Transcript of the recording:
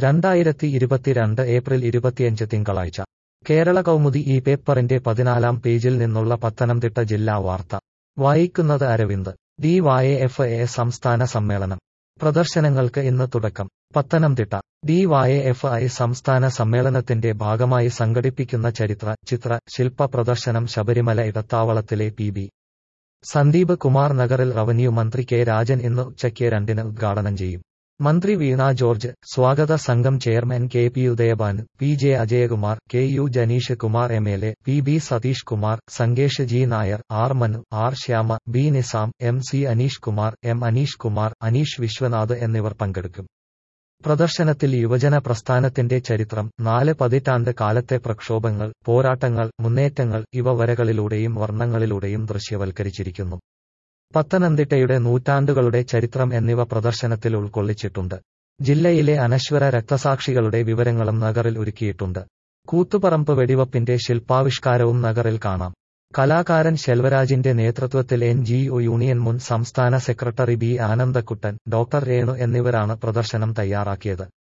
രണ്ടായിരത്തി ഇരുപത്തിരണ്ട് ഏപ്രിൽ ഇരുപത്തിയഞ്ച് തിങ്കളാഴ്ച കേരള കൗമുദി ഈ പേപ്പറിന്റെ പതിനാലാം പേജിൽ നിന്നുള്ള പത്തനംതിട്ട ജില്ലാ വാർത്ത വായിക്കുന്നത് Aravind D Y F A സംസ്ഥാന സമ്മേളനം പ്രദർശനങ്ങൾക്ക് ഇന്ന് തുടക്കം Pathanamthitta D Y F I സംസ്ഥാന സമ്മേളനത്തിന്റെ ഭാഗമായി സംഘടിപ്പിക്കുന്ന ചരിത്ര ചിത്ര ശില്പ പ്രദർശനം ശബരിമല ഇടത്താവളത്തിലെ പി ബി സന്ദീപ് കുമാർ നഗറിൽ റവന്യൂ മന്ത്രി കെ രാജൻ ഇന്ന് ഉച്ചയ്ക്ക് രണ്ടിന് ഉദ്ഘാടനം ചെയ്യും മന്ത്രി വീണ ജോർജ് സ്വാഗത സംഘം chairman K P Udayabhan P J Ajayakumar K U Janeesh Kumar M L A P B Satheesh Kumar Sangesh G Nair R Manu R Shyama B Nizam M C Aneesh Kumar M Aneesh Kumar Aneesh Vishwanath എന്നിവർ പങ്കെടുക്കും പ്രദർശനത്തിൽ യുവജന പ്രസ്ഥാനത്തിന്റെ ചരിത്രം നാല് പതിറ്റാണ്ട് കാലത്തെ പ്രക്ഷോഭങ്ങൾ പോരാട്ടങ്ങൾ മുന്നേറ്റങ്ങൾ ഇവ വരകളിലൂടെയും വർണ്ണങ്ങളിലൂടെയും ദൃശ്യവൽക്കരിച്ചിരിക്കുന്നു പത്തനംതിട്ടയുടെ നൂറ്റാണ്ടുകളുടെ ചരിത്രം എന്നിവ പ്രദർശനത്തിൽ ഉൾക്കൊള്ളിച്ചിട്ടുണ്ട് ജില്ലയിലെ അനശ്വര രക്തസാക്ഷികളുടെ വിവരങ്ങളും നഗറിൽ ഒരുക്കിയിട്ടുണ്ട് കൂത്തുപറമ്പ് വെടിവപ്പിന്റെ ശില്പാവിഷ്കാരവും നഗറിൽ കാണാം കലാകാരൻ ശെൽവരാജിന്റെ നേതൃത്വത്തിൽ എൻ ജി ഒ യൂണിയൻ മുൻ സംസ്ഥാന secretary B Anandakuttan doctor Renu എന്നിവരാണ് പ്രദർശനം തയ്യാറാക്കിയത്